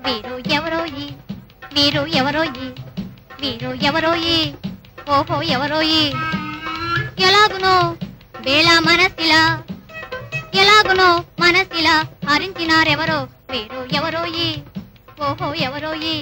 వీరు ఎవరోయి వీరు ఎవరోయి వీరు ఎవరోయి ఓహో ఎవరోయి ఎలాగునో వేళ మనసిలా ఎలాగునో మనసిలా హరించినారెవరో వీరు ఎవరోయి ఓహో ఎవరోయి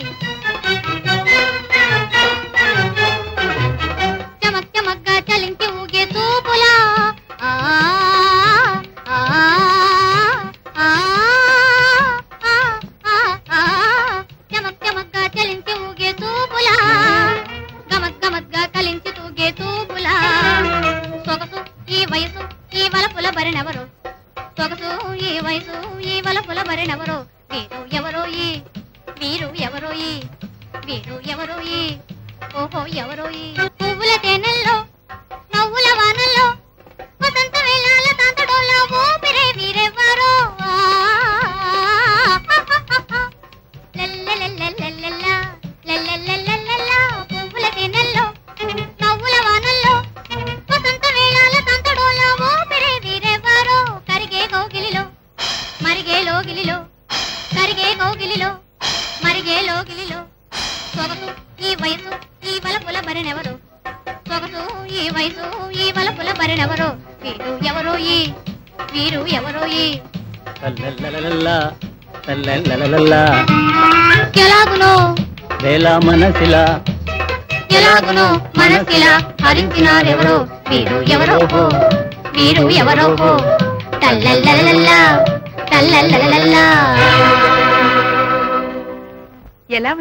చమక్ చమక్గా చలించి ఊగే తూపులా ఆ ఆ ఆ ఆ ఆ చమక్ చమక్గా చలించి ఊగే తూపులా గమక్ గమక్గా కలించి తూగే తూపులా సొగసు ఈ వయసు ఈ వలపుల బరినెవరు సొగసు ఈ వయసు ఈ వలపుల బరినెవరు వీరు ఎవరోయి వీరు ఎవరోయి వీరు ఎవరోయి ఓహో ఎవరోయి పువ్వుల తేనెల్లో నవ్వుల వానల్లో వసంత వేళాల తాంతడోల్లో ఊపిరే వీరెవ్వరో ఆ, లల్లలల్లలల్లల్లా, లల్లలల్లలల్లల్లా, పువ్వుల తేనెల్లో నవ్వుల వానల్లో వసంత వేళాల తంతడోల్లో ఊపిరే వీరెవ్వరో కరిగే కోగిలిలో మరిగే లోగిలిలో కరిగే కోగిలిలో మరిగే లోగిలిలో సొగసు ఈ వయసు ఈ వలపుల బరినెవరు సొగసు ఈ వయసు ఈ వలపుల బరినెవరు వీరు ఎవరో ఈ వీరు ఎవరో ఈ తల్లల్లలలల్లా, తల్లల్లలలల్లా, ఎలాగునో వేళ మనసిలా ఎలాగునో మనసిలా హరించినారెవరో వీరు ఎవరో హో వీరు ఎవరో హో తల్లల్లలల్లా తల్లల్లలల్లా ఎలా